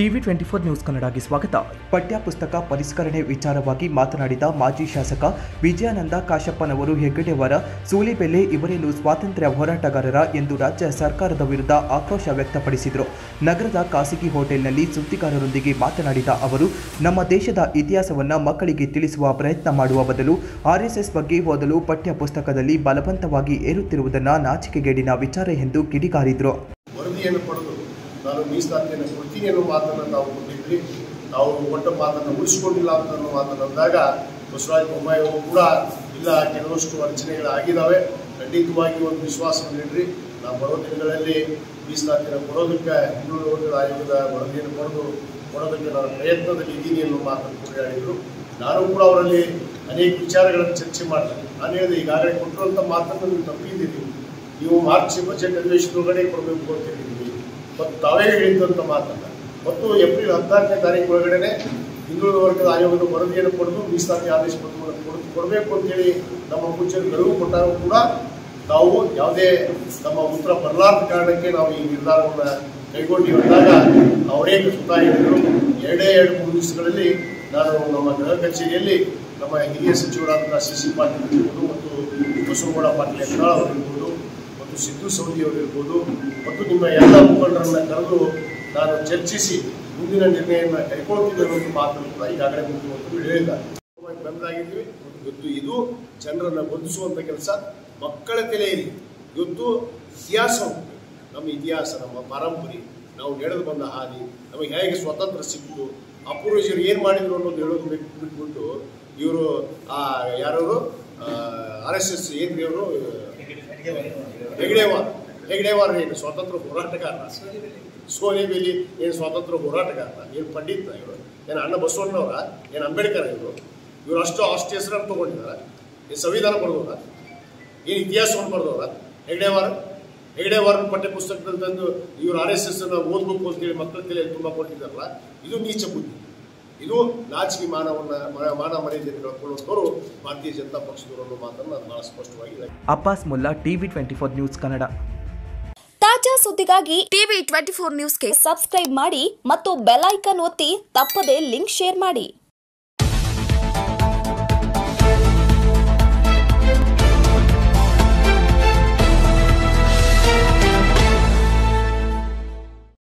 TV twenty four news ಕನ್ನಡಗೆ ಸ್ವಾಗತ ಪಠ್ಯಪುಸ್ತಕ ಪರಿಷ್ಕರಣೆ ವಿಚಾರವಾಗಿ ಮಾತನಾಡಿದ ಮಾಜಿ ಶಾಸಕ ವಿಜಯಾನಂದ ಕಾಶಪ್ಪನವರು ಹೆಗ್ಗಡೆಯವರ ಸೂಲಿಬೆಲೆ ಇವರೇನು ಸ್ವಾತಂತ್ರ್ಯ ಹೋರಾಟಗಾರರ ಎಂದು ರಾಜ್ಯ ಸರ್ಕಾರದ ವಿರುದ್ಧ ಆಕ್ರೋಶ ವ್ಯಕ್ತಪಡಿಸಿದರು ನಗರದ ಖಾಸಗಿ ಹೋಟೆಲ್ನಲ್ಲಿ ಸುದ್ದಿಗಾರರೊಂದಿಗೆ ಮಾತನಾಡಿದ ಅವರು ನಮ್ಮ ದೇಶದ ಇತಿಹಾಸವನ್ನು ಮಕ್ಕಳಿಗೆ ತಿಳಿಸುವ ಪ್ರಯತ್ನ ಮಾಡುವ ಬದಲು ಆರ್ಎಸ್ಎಸ್ ಬಗ್ಗೆ ಓದಲು ಪಠ್ಯ ಪುಸ್ತಕದಲ್ಲಿ ಬಲವಂತವಾಗಿ ಏರುತ್ತಿರುವುದನ್ನು ನಾಚಿಕೆಗೇಡಿನ ವಿಚಾರ ಎಂದು ಕಿಡಿಕಾರಿದರು ವರದಿಯನ್ನು ಪಡೆದು ನಾನು ಮೀಸಲಾತಿಯನ್ನು ಕೊಡ್ತೀನಿ ಅನ್ನೋ ಮಾತನ್ನು ನಾವು ಕೊಟ್ಟಿದ್ವಿ ನಾವು ಕೊಟ್ಟ ಮಾತನ್ನು ಉಳಿಸ್ಕೊಂಡಿಲ್ಲ ಅಂತ ಅನ್ನೋ ಮಾತನ್ನು ಅಂದಾಗ ಬಸವರಾಜ ಬೊಮ್ಮಾಯಿ ಅವರು ಕೂಡ ಇಲ್ಲ ಕೆಲವಷ್ಟು ಅಡಚಣೆಗಳಾಗಿದ್ದಾವೆ ಖಂಡಿತವಾಗಿ ಒಂದು ವಿಶ್ವಾಸ ನೀಡ್ರಿ ನಾವು ಬರೋ ದಿನಗಳಲ್ಲಿ ಮೀಸಲಾತಿಯನ್ನು ಕೊಡೋದಕ್ಕೆ ಹಿಂದುಳಿದ ವರ್ಗದ ಆಯೋಗದ ವರದಿಯನ್ನು ಪಡೆದು ಕೊಡೋದಕ್ಕೆ ನಾನು ಪ್ರಯತ್ನದಲ್ಲಿ ಇದ್ದೀನಿ ಅನ್ನೋ ಮಾತನ್ನು ಕೂಡ ಹೇಳಿದರು ನಾನು ಕೂಡ ಅವರಲ್ಲಿ ಅನೇಕ ವಿಚಾರಗಳನ್ನು ಚರ್ಚೆ ಮಾಡಿದೆ ನಾನು ಹೇಳಿದೆ ಈಗಾಗಲೇ ಕೊಟ್ಟಿರುವಂಥ ಮಾತನ್ನು ನೀವು ತಪ್ಪಿದ್ದೀರಿ ನೀವು ಮಾರ್ಚ್ ಬಜೆಟ್ ಅಧಿವೇಶನದೊಳಗಡೆ ಕೊಡಬೇಕು ಅಂತ ಹೇಳಿದ್ವಿ ಮತ್ತು ತಾವೇ ಹೇಳಿದ್ದಂಥ ಮಾತನ್ನ ಮತ್ತು ಏಪ್ರಿಲ್ ಹದಿನಾಲ್ಕನೇ ತಾರೀಕು ಒಳಗಡೆ ಹಿಂದುಳಿದ ವರ್ಗದ ಆಯೋಗದ ವರದಿಯನ್ನು ಪಡೆದು ಮೀಸಲಾತಿ ಆದೇಶ ಪತ್ರವನ್ನು ಕೊಡ್ ಕೊಡಬೇಕು ಅಂತೇಳಿ ನಮ್ಮ ಪೂಜ್ಯರು ಗಡುವು ಕೊಟ್ಟಾಗ ಕೂಡ ನಾವು ಯಾವುದೇ ನಮ್ಮ ಉತ್ತರ ಬರಲಾರದ ಕಾರಣಕ್ಕೆ ನಾವು ಈ ನಿರ್ಧಾರವನ್ನು ಕೈಗೊಂಡು ಅಂದಾಗ ಅವರೇ ಸ್ವತಃ ಹೇಳಿದರು ಎರಡೇ ಎರಡು ಮೂರು ದಿವಸಗಳಲ್ಲಿ ನಾನು ನಮ್ಮ ಗೃಹ ಕಚೇರಿಯಲ್ಲಿ ನಮ್ಮ ಹಿರಿಯ ಸಚಿವರಾದ ಸಿ ಸಿ ಪಾಟೀಲ್ ಇರ್ಬೋದು ಮತ್ತು ಬಸವಗೌಡ ಪಾಟೀಲ್ ಯತ್ನಾಳ್ ಅವರು ಇರ್ಬೋದು ಮತ್ತು ಸಿದ್ದು ಸೌದಿ ಅವರು ಇರ್ಬೋದು ಮತ್ತು ನಿಮ್ಮ ಎಲ್ಲ ಮುಖಂಡರನ್ನ ಕರೆದು ನಾನು ಚರ್ಚಿಸಿ ಮುಂದಿನ ನಿರ್ಣಯವನ್ನು ಕೈಗೊಳ್ತೀನಿ ಅನ್ನೋ ಮಾತನ್ನು ಕೂಡ ಈಗಾಗಲೇ ಮುಖ್ಯಮಂತ್ರಿಗಳು ಹೇಳಿದ್ದಾರೆ ಬೆಂಬಲಾಗಿದ್ವಿ ಇವತ್ತು ಇದು ಜನರನ್ನು ಗೊಂದಿಸುವಂಥ ಕೆಲಸ ಮಕ್ಕಳ ತಲೆಯಲ್ಲಿ ಇವತ್ತು ಇತಿಹಾಸ ಉಂಟು ನಮ್ಮ ಇತಿಹಾಸ ನಮ್ಮ ಪರಂಪರೆ ನಾವು ನಡೆದು ಬಂದ ಹಾದಿ ನಮಗೆ ಹೇಗೆ ಸ್ವಾತಂತ್ರ್ಯ ಸಿಕ್ತು ಅಪೂರ್ವಜರು ಏನು ಮಾಡಿದ್ರು ಅನ್ನೋದು ಹೇಳೋದು ಬಿಟ್ಟು ಬಿಟ್ಬಿಟ್ಟು ಇವರು ಆ ಯಾರವರು ಆರ್ ಎಸ್ ಎಸ್ ಏನ್ರಿ ಅವರು ಹೆಗ್ಡೇವಾರ್ ಹೆಗ್ಡೇವಾರ್ ಏನು ಸ್ವಾತಂತ್ರ್ಯ ಹೋರಾಟಗಾರ ಸೋನೆಬೇಲಿ ಏನು ಸ್ವಾತಂತ್ರ್ಯ ಹೋರಾಟಗಾರ ಏನು ಪಂಡಿತ ಇವರು ಏನು ಅಣ್ಣ ಬಸವಣ್ಣವರ ಏನು ಅಂಬೇಡ್ಕರ್ ಇವರು ಇವರು ಅಷ್ಟು ಅಷ್ಟು ಹೆಸರನ್ನು ತಗೊಂಡಿದಾರ ಏನು ಸಂವಿಧಾನ ಬರೆದವ್ರ ಏನು ಇತಿಹಾಸವನ್ನು ಬರೆದವ್ರ ಹೆಗ್ಡೇವಾರ್ ಹೆಗ್ಡೇವಾರ್ ಪಠ್ಯ ಪುಸ್ತಕದಲ್ಲಿ ತಂದು ಇವರು ಆರ್ ಎಸ್ ಎಸ್ ಓದ್ಬೇಕು ಅಂತೇಳಿ ಮಕ್ಕಳ ತಲೆಯಲ್ಲಿ ತುಂಬ ಕೊಟ್ಟಿದ್ದಾರಲ್ಲ ಇದು ನೀಚ ಬುದ್ಧಿ ಇದು ನಾಚಿಕೆ ಮಾನವನ್ನ ಮ- ಮಾನ ಮರ್ಯಾದೆಯನ್ನು ಕಳ್ಕೊಳ್ಳುವಂಥವ್ರು ಭಾರತೀಯ ಜನತಾ ಪಕ್ಷದವರು ಅನ್ನೋ ಮಾತನ್ನು ನಾನು ಬಹಳ ಸ್ಪಷ್ಟವಾಗಿ ಹೇಳಿ Abbas Mulla TV twenty four news Kannada ತಾಜಾ ಸುದ್ದಿಗಾಗಿ ಟಿವಿ ಟ್ವೆಂಟಿ ಫೋರ್ ನ್ಯೂಸ್ಗೆ ಸಬ್ಸ್ಕ್ರೈಬ್ ಮಾಡಿ ಮತ್ತು ಬೆಲ್ ಐಕಾನ್ ಒತ್ತಿ ತಪ್ಪದೇ ಲಿಂಕ್ ಶೇರ್ ಮಾಡಿ